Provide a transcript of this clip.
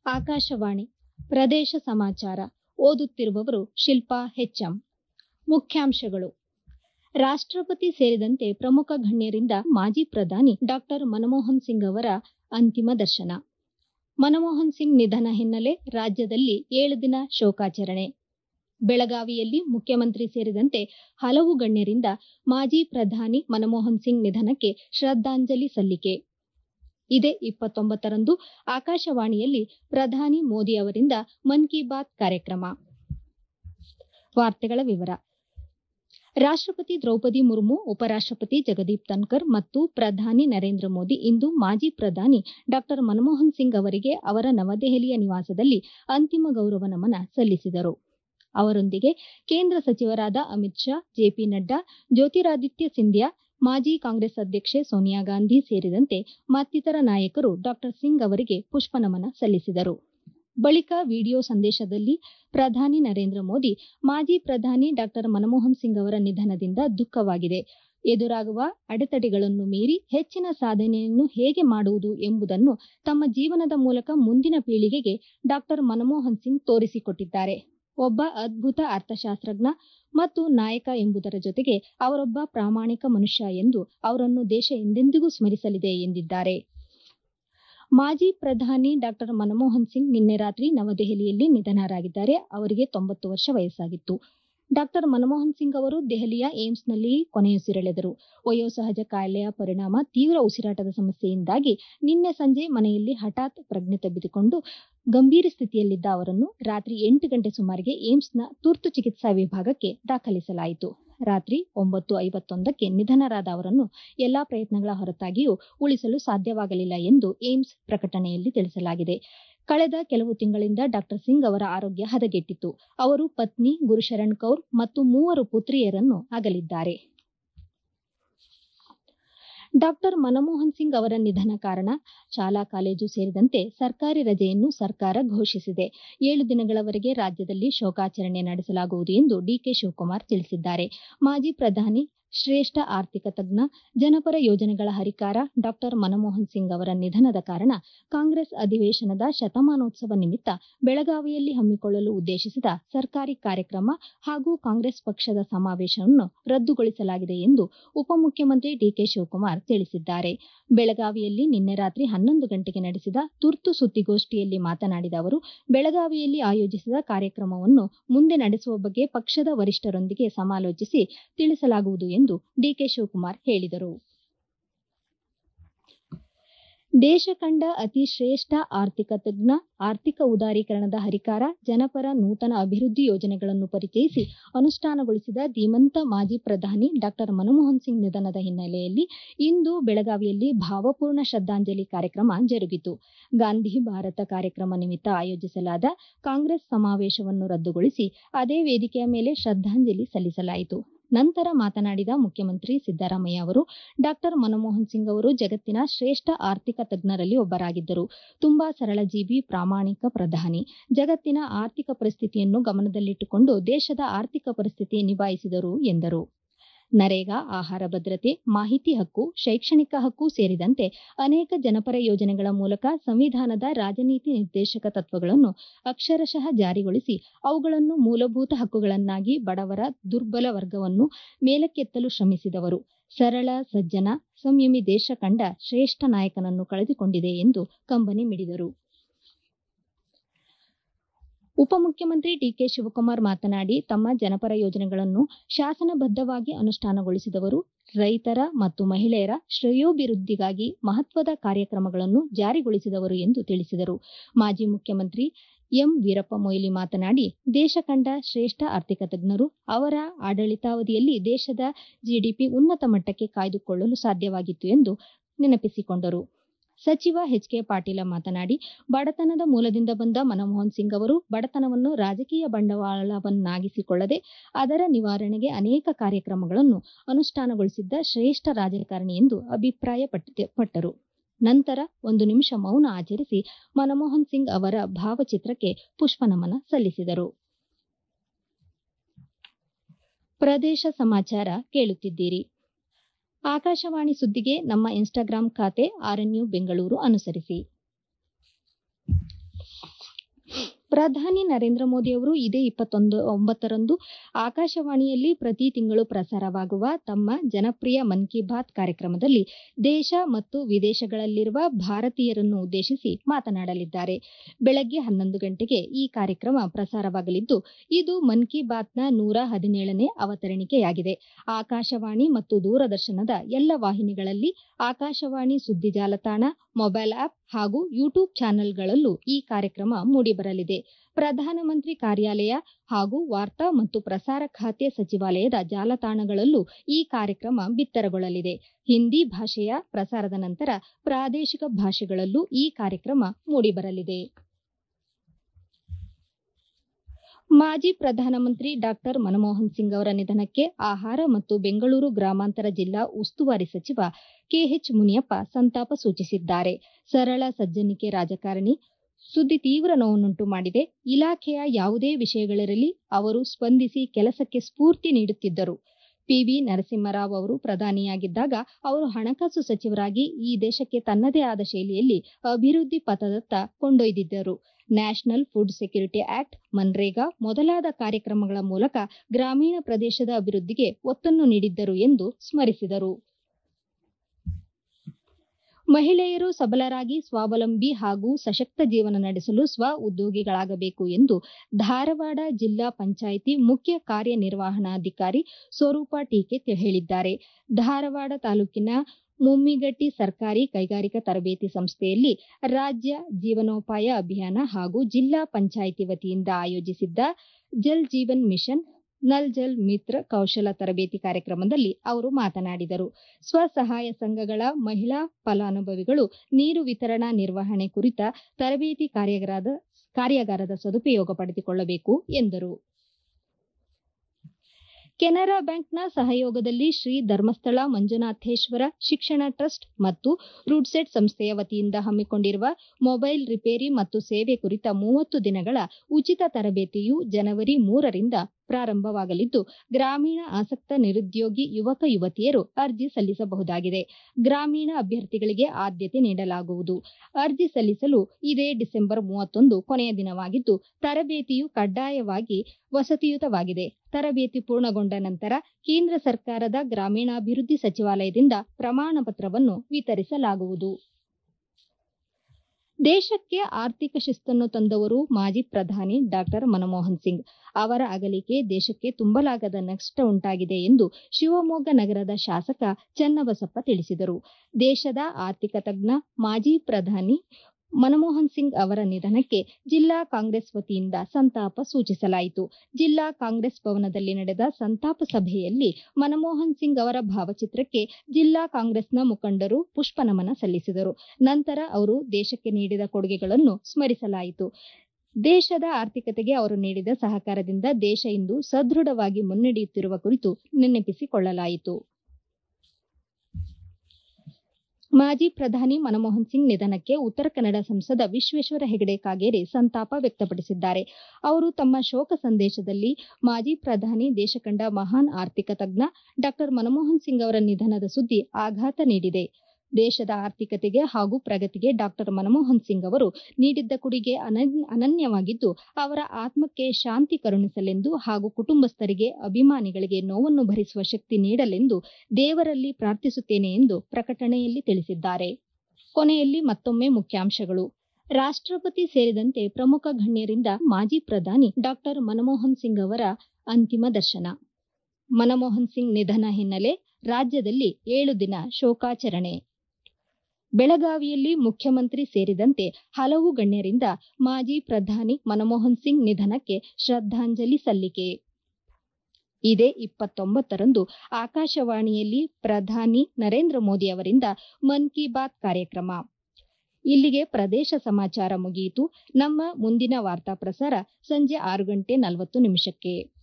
ಆಕಾಶವಾಣಿ ಪ್ರದೇಶ ಸಮಾಚಾರ ಓದುತ್ತಿರುವವರು ಶಿಲ್ಪಾ ಹೆಚ್ಚಂ ಮುಖ್ಯಾಂಶಗಳು ರಾಷ್ಟಪತಿ ಸೇರಿದಂತೆ ಪ್ರಮುಖ ಗಣ್ಯರಿಂದ ಮಾಜಿ ಪ್ರಧಾನಿ ಡಾ ಮನಮೋಹನ್ ಸಿಂಗ್ ಅವರ ಅಂತಿಮ ದರ್ಶನ ಮನಮೋಹನ್ ಸಿಂಗ್ ನಿಧನ ಹಿನ್ನೆಲೆ ರಾಜ್ಯದಲ್ಲಿ ಏಳು ದಿನ ಶೋಕಾಚರಣೆ ಬೆಳಗಾವಿಯಲ್ಲಿ ಮುಖ್ಯಮಂತ್ರಿ ಸೇರಿದಂತೆ ಹಲವು ಗಣ್ಯರಿಂದ ಮಾಜಿ ಪ್ರಧಾನಿ ಮನಮೋಹನ್ ಸಿಂಗ್ ನಿಧನಕ್ಕೆ ಶ್ರದ್ದಾಂಜಲಿ ಸಲ್ಲಿಕೆ ಇದೇ ರಂದು ಆಕಾಶವಾಣಿಯಲ್ಲಿ ಪ್ರಧಾನಿ ಮೋದಿ ಅವರಿಂದ ಮನ್ ಕಿ ಬಾತ್ ಕಾರ್ಯಕ್ರಮ ರಾಷ್ಟಪತಿ ದ್ರೌಪದಿ ಮುರ್ಮು ಉಪರಾಷ್ಟಪತಿ ಜಗದೀಪ್ ಧನ್ಕರ್ ಮತ್ತು ಪ್ರಧಾನಿ ನರೇಂದ್ರ ಮೋದಿ ಇಂದು ಮಾಜಿ ಪ್ರಧಾನಿ ಡಾ ಮನಮೋಹನ್ ಸಿಂಗ್ ಅವರಿಗೆ ಅವರ ನವದೆಹಲಿಯ ನಿವಾಸದಲ್ಲಿ ಅಂತಿಮ ಗೌರವ ನಮನ ಸಲ್ಲಿಸಿದರು ಅವರೊಂದಿಗೆ ಕೇಂದ್ರ ಸಚಿವರಾದ ಅಮಿತ್ ಶಾ ಜೆಪಿ ನಡ್ಡಾ ಜ್ಯೋತಿರಾದಿತ್ಯ ಸಿಂಧ್ಯಾ ಮಾಜಿ ಕಾಂಗ್ರೆಸ್ ಅಧ್ಯಕ್ಷೆ ಸೋನಿಯಾ ಗಾಂಧಿ ಸೇರಿದಂತೆ ಮತ್ತಿತರ ನಾಯಕರು ಡಾ ಸಿಂಗ್ ಅವರಿಗೆ ಪುಷ್ಪನಮನ ಸಲ್ಲಿಸಿದರು ಬಳಿಕ ವಿಡಿಯೋ ಸಂದೇಶದಲ್ಲಿ ಪ್ರಧಾನಿ ನರೇಂದ್ರ ಮೋದಿ ಮಾಜಿ ಪ್ರಧಾನಿ ಡಾ ಮನಮೋಹನ್ ಸಿಂಗ್ ಅವರ ನಿಧನದಿಂದ ದುಃಖವಾಗಿದೆ ಎದುರಾಗುವ ಅಡೆತಡೆಗಳನ್ನು ಮೀರಿ ಹೆಚ್ಚಿನ ಸಾಧನೆಯನ್ನು ಹೇಗೆ ಮಾಡುವುದು ಎಂಬುದನ್ನು ತಮ್ಮ ಜೀವನದ ಮೂಲಕ ಮುಂದಿನ ಪೀಳಿಗೆಗೆ ಡಾ ಮನಮೋಹನ್ ಸಿಂಗ್ ತೋರಿಸಿಕೊಟ್ಟಿದ್ದಾರೆ ಒಬ್ಬ ಅದ್ಭುತ ಅರ್ಥಶಾಸ್ತ್ರಜ್ಞ ಮತ್ತು ನಾಯಕ ಎಂಬುದರ ಜೊತೆಗೆ ಅವರೊಬ್ಬ ಪ್ರಾಮಾಣಿಕ ಮನುಷ್ಯ ಎಂದು ಅವರನ್ನು ದೇಶ ಎಂದೆಂದಿಗೂ ಸ್ಮರಿಸಲಿದೆ ಎಂದಿದ್ದಾರೆ ಮಾಜಿ ಪ್ರಧಾನಿ ಡಾ ಮನಮೋಹನ್ ಸಿಂಗ್ ನಿನ್ನೆ ರಾತ್ರಿ ನವದೆಹಲಿಯಲ್ಲಿ ನಿಧನರಾಗಿದ್ದಾರೆ ಅವರಿಗೆ ತೊಂಬತ್ತು ವರ್ಷ ವಯಸ್ಸಾಗಿತ್ತು ಡಾ ಮನಮೋಹನ್ ಸಿಂಗ್ ಅವರು ದೆಹಲಿಯ ಏಮ್ಸ್ನಲ್ಲಿ ಕೊನೆಯುಸಿರೆಳೆದರು ವಯೋಸಹಜ ಕಾಯಿಲೆಯ ಪರಿಣಾಮ ತೀವ್ರ ಉಸಿರಾಟದ ಸಮಸ್ಯೆಯಿಂದಾಗಿ ನಿನ್ನೆ ಸಂಜೆ ಮನೆಯಲ್ಲಿ ಹಠಾತ್ ಪ್ರಜ್ಞೆ ತಬ್ಬಿಕೊಂಡು ಗಂಭೀರ ಸ್ಥಿತಿಯಲ್ಲಿದ್ದ ಅವರನ್ನು ರಾತ್ರಿ ಎಂಟು ಗಂಟೆ ಸುಮಾರಿಗೆ ಏಮ್ಸ್ನ ತುರ್ತು ಚಿಕಿತ್ಸಾ ವಿಭಾಗಕ್ಕೆ ದಾಖಲಿಸಲಾಯಿತು ರಾತ್ರಿ ಒಂಬತ್ತು ಐವತ್ತೊಂದಕ್ಕೆ ನಿಧನರಾದ ಅವರನ್ನು ಎಲ್ಲಾ ಪ್ರಯತ್ನಗಳ ಹೊರತಾಗಿಯೂ ಉಳಿಸಲು ಸಾಧ್ಯವಾಗಲಿಲ್ಲ ಎಂದು ಏಮ್ಸ್ ಪ್ರಕಟಣೆಯಲ್ಲಿ ತಿಳಿಸಲಾಗಿದೆ ಕಳೆದ ಕೆಲವು ತಿಂಗಳಿಂದ ಡಾ ಸಿಂಗ್ ಅವರ ಆರೋಗ್ಯ ಹದಗೆಟ್ಟಿತ್ತು ಅವರು ಪತ್ನಿ ಗುರುಶರಣ್ ಕೌರ್ ಮತ್ತು ಮೂವರು ಪುತ್ರಿಯರನ್ನು ಅಗಲಿದ್ದಾರೆ ಡಾ ಮನಮೋಹನ್ ಸಿಂಗ್ ಅವರ ನಿಧನ ಕಾರಣ ಶಾಲಾ ಕಾಲೇಜು ಸೇರಿದಂತೆ ಸರ್ಕಾರಿ ರಜೆಯನ್ನು ಸರ್ಕಾರ ಘೋಷಿಸಿದೆ ಏಳು ದಿನಗಳವರೆಗೆ ರಾಜ್ಯದಲ್ಲಿ ಶೋಕಾಚರಣೆ ನಡೆಸಲಾಗುವುದು ಎಂದು ಡಿಕೆ ಶಿವಕುಮಾರ್ ತಿಳಿಸಿದ್ದಾರೆ ಮಾಜಿ ಪ್ರಧಾನಿ ಶ್ರೇಷ್ಠ ಆರ್ಥಿಕ ತಜ್ಞ ಜನಪರ ಯೋಜನೆಗಳ ಹರಿಕಾರ ಡಾ ಮನಮೋಹನ್ ಸಿಂಗ್ ಅವರ ನಿಧನದ ಕಾರಣ ಕಾಂಗ್ರೆಸ್ ಅಧಿವೇಶನದ ಶತಮಾನೋತ್ಸವ ನಿಮಿತ್ತ ಬೆಳಗಾವಿಯಲ್ಲಿ ಹಮ್ಮಿಕೊಳ್ಳಲು ಉದ್ದೇಶಿಸಿದ ಸರ್ಕಾರಿ ಕಾರ್ಯಕ್ರಮ ಹಾಗೂ ಕಾಂಗ್ರೆಸ್ ಪಕ್ಷದ ಸಮಾವೇಶವನ್ನು ರದ್ದುಗೊಳಿಸಲಾಗಿದೆ ಎಂದು ಉಪಮುಖ್ಯಮಂತ್ರಿ ಡಿಕೆ ಶಿವಕುಮಾರ್ ತಿಳಿಸಿದ್ದಾರೆ ಬೆಳಗಾವಿಯಲ್ಲಿ ನಿನ್ನೆ ರಾತ್ರಿ ಹನ್ನೊಂದು ಗಂಟೆಗೆ ನಡೆಸಿದ ತುರ್ತು ಸುದ್ದಿಗೋಷ್ಠಿಯಲ್ಲಿ ಮಾತನಾಡಿದ ಅವರು ಬೆಳಗಾವಿಯಲ್ಲಿ ಆಯೋಜಿಸಿದ ಕಾರ್ಯಕ್ರಮವನ್ನು ಮುಂದೆ ನಡೆಸುವ ಬಗ್ಗೆ ಪಕ್ಷದ ವರಿಷ್ಠರೊಂದಿಗೆ ಸಮಾಲೋಚಿಸಿ ತಿಳಿಸಲಾಗುವುದು ಎಂದು ಡಿಕೆ ಶಿವಕುಮಾರ್ ಹೇಳಿದರು ದೇಶ ಕಂಡ ಅತಿ ಶ್ರೇಷ್ಠ ಆರ್ಥಿಕ ತಜ್ಞ ಆರ್ಥಿಕ ಉದಾರೀಕರಣದ ಹರಿಕಾರ ಜನಪರ ನೂತನ ಅಭಿವೃದ್ಧಿ ಯೋಜನೆಗಳನ್ನು ಪರಿಚಯಿಸಿ ಅನುಷ್ಠಾನಗೊಳಿಸಿದ ಧೀಮಂತ ಮಾಜಿ ಪ್ರಧಾನಿ ಡಾ ಮನಮೋಹನ್ ಸಿಂಗ್ ನಿಧನದ ಹಿನ್ನೆಲೆಯಲ್ಲಿ ಇಂದು ಬೆಳಗಾವಿಯಲ್ಲಿ ಭಾವಪೂರ್ಣ ಶ್ರದ್ದಾಂಜಲಿ ಕಾರ್ಯಕ್ರಮ ಜರುಗಿತು ಗಾಂಧಿ ಭಾರತ ಕಾರ್ಯಕ್ರಮ ನಿಮಿತ್ತ ಆಯೋಜಿಸಲಾದ ಕಾಂಗ್ರೆಸ್ ಸಮಾವೇಶವನ್ನು ರದ್ದುಗೊಳಿಸಿ ಅದೇ ವೇದಿಕೆಯ ಮೇಲೆ ಶ್ರದ್ದಾಂಜಲಿ ಸಲ್ಲಿಸಲಾಯಿತು ನಂತರ ಮಾತನಾಡಿದ ಮುಖ್ಯಮಂತ್ರಿ ಸಿದ್ದರಾಮಯ್ಯ ಅವರು ಡಾ ಮನಮೋಹನ್ ಸಿಂಗ್ ಅವರು ಜಗತ್ತಿನ ಶ್ರೇಷ್ಠ ಆರ್ಥಿಕ ತಜ್ಞರಲ್ಲಿ ಒಬ್ಬರಾಗಿದ್ದರು ತುಂಬಾ ಸರಳ ಜೀವಿ ಪ್ರಾಮಾಣಿಕ ಪ್ರಧಾನಿ ಜಗತ್ತಿನ ಆರ್ಥಿಕ ಪರಿಸ್ಥಿತಿಯನ್ನು ಗಮನದಲ್ಲಿಟ್ಟುಕೊಂಡು ದೇಶದ ಆರ್ಥಿಕ ಪರಿಸ್ಥಿತಿ ನಿಭಾಯಿಸಿದರು ಎಂದರು ನರೇಗಾ ಆಹಾರ ಭದ್ರತೆ ಮಾಹಿತಿ ಹಕ್ಕು ಶೈಕ್ಷಣಿಕ ಹಕ್ಕು ಸೇರಿದಂತೆ ಅನೇಕ ಜನಪರ ಯೋಜನೆಗಳ ಮೂಲಕ ಸಂವಿಧಾನದ ರಾಜನೀತಿ ನಿರ್ದೇಶಕ ತತ್ವಗಳನ್ನು ಅಕ್ಷರಶಃ ಜಾರಿಗೊಳಿಸಿ ಅವುಗಳನ್ನು ಮೂಲಭೂತ ಹಕ್ಕುಗಳನ್ನಾಗಿ ಬಡವರ ದುರ್ಬಲ ವರ್ಗವನ್ನು ಮೇಲಕ್ಕೆತ್ತಲು ಶ್ರಮಿಸಿದವರು ಸರಳ ಸಜ್ಜನ ಸಂಯಮಿ ದೇಶ ಕಂಡ ಶ್ರೇಷ್ಠ ನಾಯಕನನ್ನು ಕಳೆದುಕೊಂಡಿದೆ ಎಂದು ಕಂಬನಿ ಮಿಡಿದರು ಉಪಮುಖ್ಯಮಂತ್ರಿ ಡಿಕೆ ಶಿವಕುಮಾರ್ ಮಾತನಾಡಿ ತಮ್ಮ ಜನಪರ ಯೋಜನೆಗಳನ್ನು ಶಾಸನಬದ್ದವಾಗಿ ಅನುಷ್ಠಾನಗೊಳಿಸಿದವರು ರೈತರ ಮತ್ತು ಮಹಿಳೆಯರ ಶ್ರೇಯೋಭಿವೃದ್ಧಿಗಾಗಿ ಮಹತ್ವದ ಕಾರ್ಯಕ್ರಮಗಳನ್ನು ಜಾರಿಗೊಳಿಸಿದವರು ಎಂದು ತಿಳಿಸಿದರು ಮಾಜಿ ಮುಖ್ಯಮಂತ್ರಿ ಎಂ ವೀರಪ್ಪ ಮೊಯ್ಲಿ ಮಾತನಾಡಿ ದೇಶ ಕಂಡ ಶ್ರೇಷ್ಠ ಆರ್ಥಿಕ ತಜ್ಞರು ಅವರ ಆಡಳಿತಾವಧಿಯಲ್ಲಿ ದೇಶದ ಜಿಡಿಪಿ ಉನ್ನತ ಮಟ್ಟಕ್ಕೆ ಕಾಯ್ದುಕೊಳ್ಳಲು ಸಾಧ್ಯವಾಗಿತ್ತು ಎಂದು ನೆನಪಿಸಿಕೊಂಡರು ಸಚಿವ ಎಚ್ ಕೆ ಪಾಟೀಲ ಮಾತನಾಡಿ ಬಡತನದ ಮೂಲದಿಂದ ಬಂದ ಮನಮೋಹನ್ ಸಿಂಗ್ ಅವರು ಬಡತನವನ್ನು ರಾಜಕೀಯ ಬಂಡವಾಳವನ್ನಾಗಿಸಿಕೊಳ್ಳದೆ ಅದರ ನಿವಾರಣೆಗೆ ಅನೇಕ ಕಾರ್ಯಕ್ರಮಗಳನ್ನು ಅನುಷ್ಠಾನಗೊಳಿಸಿದ್ದ ಶ್ರೇಷ್ಠ ರಾಜಕಾರಣಿ ಎಂದು ಅಭಿಪ್ರಾಯಪಟ್ಟರು ನಂತರ ಒಂದು ನಿಮಿಷ ಮೌನ ಆಚರಿಸಿ ಮನಮೋಹನ್ ಸಿಂಗ್ ಅವರ ಭಾವಚಿತ್ರಕ್ಕೆ ಪುಷ್ಪನಮನ ಸಲ್ಲಿಸಿದರು ಪ್ರದೇಶ ಸಮಾಚಾರ ಕೇಳುತ್ತಿದ್ದೀರಿ ಆಕಾಶವಾಣಿ ಸುದ್ದಿಗೆ ನಮ್ಮ ಇನ್ಸ್ಟಾಗ್ರಾಂ ಖಾತೆ ಆರ್ಎನ್ಯು ಬೆಂಗಳೂರು ಅನುಸರಿಸಿ ಪ್ರಧಾನಿ ನರೇಂದ್ರ ಮೋದಿ ಅವರು ಇದೇ ಇಪ್ಪತ್ತೊಂದು ಒಂಬತ್ತರಂದು ಆಕಾಶವಾಣಿಯಲ್ಲಿ ಪ್ರತಿ ತಿಂಗಳು ಪ್ರಸಾರವಾಗುವ ತಮ್ಮ ಜನಪ್ರಿಯ ಮನ್ ಕಿ ಬಾತ್ ಕಾರ್ಯಕ್ರಮದಲ್ಲಿ ದೇಶ ಮತ್ತು ವಿದೇಶಗಳಲ್ಲಿರುವ ಭಾರತೀಯರನ್ನು ಉದ್ದೇಶಿಸಿ ಮಾತನಾಡಲಿದ್ದಾರೆ ಬೆಳಗ್ಗೆ ಹನ್ನೊಂದು ಗಂಟೆಗೆ ಈ ಕಾರ್ಯಕ್ರಮ ಪ್ರಸಾರವಾಗಲಿದ್ದು ಇದು ಮನ್ ಕಿ ಬಾತ್ನ ನೂರ ಹದಿನೇಳನೇ ಅವತರಣಿಕೆಯಾಗಿದೆ ಆಕಾಶವಾಣಿ ಮತ್ತು ದೂರದರ್ಶನದ ಎಲ್ಲ ವಾಹಿನಿಗಳಲ್ಲಿ ಆಕಾಶವಾಣಿ ಸುದ್ದಿ ಜಾಲತಾಣ ಮೊಬೈಲ್ ಆಪ್ ಹಾಗೂ ಯೂಟ್ಯೂಬ್ ಚಾನೆಲ್ಗಳಲ್ಲೂ ಈ ಕಾರ್ಯಕ್ರಮ ಮೂಡಿಬರಲಿದೆ ಪ್ರಧಾನಮಂತ್ರಿ ಕಾರ್ಯಾಲಯ ಹಾಗೂ ವಾರ್ತಾ ಮತ್ತು ಪ್ರಸಾರ ಖಾತೆ ಸಚಿವಾಲಯದ ಜಾಲತಾಣಗಳಲ್ಲೂ ಈ ಕಾರ್ಯಕ್ರಮ ಬಿತ್ತರಗೊಳ್ಳಲಿದೆ ಹಿಂದಿ ಭಾಷೆಯ ಪ್ರಸಾರದ ನಂತರ ಪ್ರಾದೇಶಿಕ ಭಾಷೆಗಳಲ್ಲೂ ಈ ಕಾರ್ಯಕ್ರಮ ಮೂಡಿಬರಲಿದೆ ಮಾಜಿ ಪ್ರಧಾನಮಂತ್ರಿ ಡಾಕ್ಟರ್ ಮನಮೋಹನ್ ಸಿಂಗ್ ಅವರ ನಿಧನಕ್ಕೆ ಆಹಾರ ಮತ್ತು ಬೆಂಗಳೂರು ಗ್ರಾಮಾಂತರ ಜಿಲ್ಲಾ ಉಸ್ತುವಾರಿ ಸಚಿವ ಕೆಎಚ್ ಮುನಿಯಪ್ಪ ಸಂತಾಪ ಸೂಚಿಸಿದ್ದಾರೆ ಸರಳ ಸಜ್ಜನಿಕೆ ರಾಜಕಾರಣಿ ಸುದ್ದಿ ತೀವ್ರ ನೋವನ್ನುಂಟು ಮಾಡಿದೆ ಇಲಾಖೆಯ ಯಾವುದೇ ವಿಷಯಗಳಿರಲಿ ಅವರು ಸ್ಪಂದಿಸಿ ಕೆಲಸಕ್ಕೆ ಸ್ಫೂರ್ತಿ ನೀಡುತ್ತಿದ್ದರು ಪಿವಿ ನರಸಿಂಹರಾವ್ ಅವರು ಪ್ರಧಾನಿಯಾಗಿದ್ದಾಗ ಅವರು ಹಣಕಾಸು ಸಚಿವರಾಗಿ ಈ ದೇಶಕ್ಕೆ ತನ್ನದೇ ಆದ ಶೈಲಿಯಲ್ಲಿ ಅಭಿವೃದ್ಧಿ ಪಥದತ್ತ ಕೊಂಡೊಯ್ದಿದ್ದರು national food security act MNREGA ಮೊದಲಾದ ಕಾರ್ಯಕ್ರಮಗಳ ಮೂಲಕ ಗ್ರಾಮೀಣ ಪ್ರದೇಶದ ಅಭಿವೃದ್ಧಿಗೆ ಒತ್ತನ್ನು ನೀಡಿದ್ದರು ಎಂದು ಸ್ಮರಿಸಿದರು ಮಹಿಳೆಯರು ಸಬಲರಾಗಿ ಸ್ವಾವಲಂಬಿ ಹಾಗೂ ಸಶಕ್ತ ಜೀವನ ನಡೆಸಲು ಸ್ವ ಉದ್ಯೋಗಿಗಳಾಗಬೇಕು ಎಂದು ಧಾರವಾಡ ಜಿಲ್ಲಾ ಪಂಚಾಯಿತಿ ಮುಖ್ಯ ಕಾರ್ಯನಿರ್ವಹಣಾಧಿಕಾರಿ ಸ್ವರೂಪ ಟೀಕೆ ಹೇಳಿದ್ದಾರೆ ಧಾರವಾಡ ತಾಲೂಕಿನ ಮುಮ್ಮಿಗಟ್ಟಿ ಸರ್ಕಾರಿ ಕೈಗಾರಿಕಾ ತರಬೇತಿ ಸಂಸ್ಥೆಯಲ್ಲಿ ರಾಜ್ಯ ಜೀವನೋಪಾಯ ಅಭಿಯಾನ ಹಾಗೂ ಜಿಲ್ಲಾ ಪಂಚಾಯಿತಿ ವತಿಯಿಂದ ಆಯೋಜಿಸಿದ್ದ ಜಲ್ ಜೀವನ್ ಮಿಷನ್ ನಲ್ ಜಲ್ ಮಿತ್ರ ಕೌಶಲ ತರಬೇತಿ ಕಾರ್ಯಕ್ರಮದಲ್ಲಿ ಅವರು ಮಾತನಾಡಿದರು ಸ್ವಸಹಾಯ ಸಂಘಗಳ ಮಹಿಳಾ ಫಲಾನುಭವಿಗಳು ನೀರು ವಿತರಣಾ ನಿರ್ವಹಣೆ ಕುರಿತ ತರಬೇತಿ ಕಾರ್ಯಾಗಾರದ ಸದುಪಯೋಗ ಪಡೆದುಕೊಳ್ಳಬೇಕು ಎಂದರು ಕೆನರಾ ಬ್ಯಾಂಕ್ನ ಸಹಯೋಗದಲ್ಲಿ ಶ್ರೀ ಧರ್ಮಸ್ಥಳ ಮಂಜುನಾಥೇಶ್ವರ ಶಿಕ್ಷಣ ಟ್ರಸ್ಟ್ ಮತ್ತು ರೂಡ್ಸೆಟ್ ಸಂಸ್ಥೆಯ ವತಿಯಿಂದ ಹಮ್ಮಿಕೊಂಡಿರುವ ಮೊಬೈಲ್ ರಿಪೇರಿ ಮತ್ತು ಸೇವೆ ಕುರಿತ ಮೂವತ್ತು ದಿನಗಳ ಉಚಿತ ತರಬೇತಿಯು ಜನವರಿ ಮೂರರಿಂದ ಪ್ರಾರಂಭವಾಗಲಿದ್ದು ಗ್ರಾಮೀಣ ಆಸಕ್ತ ನಿರುದ್ಯೋಗಿ ಯುವಕ ಯುವತಿಯರು ಅರ್ಜಿ ಸಲ್ಲಿಸಬಹುದಾಗಿದೆ ಗ್ರಾಮೀಣ ಅಭ್ಯರ್ಥಿಗಳಿಗೆ ಆದ್ಯತೆ ನೀಡಲಾಗುವುದು ಅರ್ಜಿ ಸಲ್ಲಿಸಲು ಇದೇ ಡಿಸೆಂಬರ್ ಮೂವತ್ತೊಂದು ಕೊನೆಯ ದಿನವಾಗಿದ್ದು ತರಬೇತಿಯು ಕಡ್ಡಾಯವಾಗಿ ವಸತಿಯುತವಾಗಿದೆ ತರಬೇತಿ ಪೂರ್ಣಗೊಂಡ ನಂತರ ಕೇಂದ್ರ ಸರ್ಕಾರದ ಗ್ರಾಮೀಣಾಭಿವೃದ್ಧಿ ಸಚಿವಾಲಯದಿಂದ ಪ್ರಮಾಣ ಪತ್ರವನ್ನು ವಿತರಿಸಲಾಗುವುದು ದೇಶಕ್ಕೆ ಆರ್ಥಿಕ ಶಿಸ್ತನ್ನು ತಂದವರು ಮಾಜಿ ಪ್ರಧಾನಿ ಡಾಕ್ಟರ್ ಮನಮೋಹನ್ ಸಿಂಗ್ ಅವರ ಅಗಲಿಕೆ ದೇಶಕ್ಕೆ ತುಂಬಲಾಗದ ನಷ್ಟ ಉಂಟಾಗಿದೆ ಎಂದು ಶಿವಮೊಗ್ಗ ನಗರದ ಶಾಸಕ ಚನ್ನಬಸಪ್ಪ ತಿಳಿಸಿದರು ದೇಶದ ಆರ್ಥಿಕ ತಜ್ಞ ಮಾಜಿ ಪ್ರಧಾನಿ ಮನಮೋಹನ್ ಸಿಂಗ್ ಅವರ ನಿಧನಕ್ಕೆ ಜಿಲ್ಲಾ ಕಾಂಗ್ರೆಸ್ ವತಿಯಿಂದ ಸಂತಾಪ ಸೂಚಿಸಲಾಯಿತು ಜಿಲ್ಲಾ ಕಾಂಗ್ರೆಸ್ ಭವನದಲ್ಲಿ ನಡೆದ ಸಂತಾಪ ಸಭೆಯಲ್ಲಿ ಮನಮೋಹನ್ ಸಿಂಗ್ ಅವರ ಭಾವಚಿತ್ರಕ್ಕೆ ಜಿಲ್ಲಾ ಕಾಂಗ್ರೆಸ್ನ ಮುಖಂಡರು ಪುಷ್ಪನಮನ ಸಲ್ಲಿಸಿದರು ನಂತರ ಅವರು ದೇಶಕ್ಕೆ ನೀಡಿದ ಕೊಡುಗೆಗಳನ್ನು ಸ್ಮರಿಸಲಾಯಿತು ದೇಶದ ಆರ್ಥಿಕತೆಗೆ ಅವರು ನೀಡಿದ ಸಹಕಾರದಿಂದ ದೇಶ ಇಂದು ಸದೃಢವಾಗಿ ಮುನ್ನಡೆಯುತ್ತಿರುವ ಕುರಿತು ನೆನಪಿಸಿಕೊಳ್ಳಲಾಯಿತು ಮಾಜಿ ಪ್ರಧಾನಿ ಮನಮೋಹನ್ ಸಿಂಗ್ ನಿಧನಕ್ಕೆ ಉತ್ತರ ಕನ್ನಡ ಸಂಸದ ವಿಶ್ವೇಶ್ವರ ಹೆಗಡೆ ಕಾಗೇರಿ ಸಂತಾಪ ವ್ಯಕ್ತಪಡಿಸಿದ್ದಾರೆ ಅವರು ತಮ್ಮ ಶೋಕ ಸಂದೇಶದಲ್ಲಿ ಮಾಜಿ ಪ್ರಧಾನಿ ದೇಶ ಕಂಡ ಮಹಾನ್ ಆರ್ಥಿಕ ತಜ್ಞ ಡಾಕ್ಟರ್ ಮನಮೋಹನ್ ಸಿಂಗ್ ಅವರ ನಿಧನದ ಸುದ್ದಿ ಆಘಾತ ನೀಡಿದೆ ದೇಶದ ಆರ್ಥಿಕತೆಗೆ ಹಾಗೂ ಪ್ರಗತಿಗೆ ಡಾಕ್ಟರ್ ಮನಮೋಹನ್ ಸಿಂಗ್ ಅವರು ನೀಡಿದ್ದ ಕೊಡುಗೆ ಅನನ್ಯವಾಗಿದ್ದು ಅವರ ಆತ್ಮಕ್ಕೆ ಶಾಂತಿ ಕರುಣಿಸಲೆಂದು ಹಾಗೂ ಕುಟುಂಬಸ್ಥರಿಗೆ ಅಭಿಮಾನಿಗಳಿಗೆ ನೋವನ್ನು ಭರಿಸುವ ಶಕ್ತಿ ನೀಡಲೆಂದು ದೇವರಲ್ಲಿ ಪ್ರಾರ್ಥಿಸುತ್ತೇನೆ ಎಂದು ಪ್ರಕಟಣೆಯಲ್ಲಿ ತಿಳಿಸಿದ್ದಾರೆ ಕೊನೆಯಲ್ಲಿ ಮತ್ತೊಮ್ಮೆ ಮುಖ್ಯಾಂಶಗಳು ರಾಷ್ಟ್ರಪತಿ ಸೇರಿದಂತೆ ಪ್ರಮುಖ ಗಣ್ಯರಿಂದ ಮಾಜಿ ಪ್ರಧಾನಿ ಡಾಕ್ಟರ್ ಮನಮೋಹನ್ ಸಿಂಗ್ ಅವರ ಅಂತಿಮ ದರ್ಶನ ಮನಮೋಹನ್ ಸಿಂಗ್ ನಿಧನ ಹಿನ್ನೆಲೆ ರಾಜ್ಯದಲ್ಲಿ ಏಳು ದಿನ ಶೋಕಾಚರಣೆ ಬೆಳಗಾವಿಯಲ್ಲಿ ಮುಖ್ಯಮಂತ್ರಿ ಸೇರಿದಂತೆ ಹಲವು ಗಣ್ಯರಿಂದ ಮಾಜಿ ಪ್ರಧಾನಿ ಮನಮೋಹನ್ ಸಿಂಗ್ ನಿಧನಕ್ಕೆ ಶ್ರದ್ಧಾಂಜಲಿ ಸಲ್ಲಿಕೆ ಇದೇ ಇಪ್ಪತ್ತೊಂಬತ್ತರಂದು ಆಕಾಶವಾಣಿಯಲ್ಲಿ ಪ್ರಧಾನಿ ನರೇಂದ್ರ ಮೋದಿ ಅವರಿಂದ ಮನ್ ಕಿ ಬಾತ್ ಕಾರ್ಯಕ್ರಮ ಇಲ್ಲಿಗೆ ಪ್ರದೇಶ ಸಮಾಚಾರ ಮುಗಿಯಿತು ನಮ್ಮ ಮುಂದಿನ ವಾರ್ತಾ ಪ್ರಸಾರ ಸಂಜೆ ಆರು ಗಂಟೆ ನಲವತ್ತು ನಿಮಿಷಕ್ಕೆ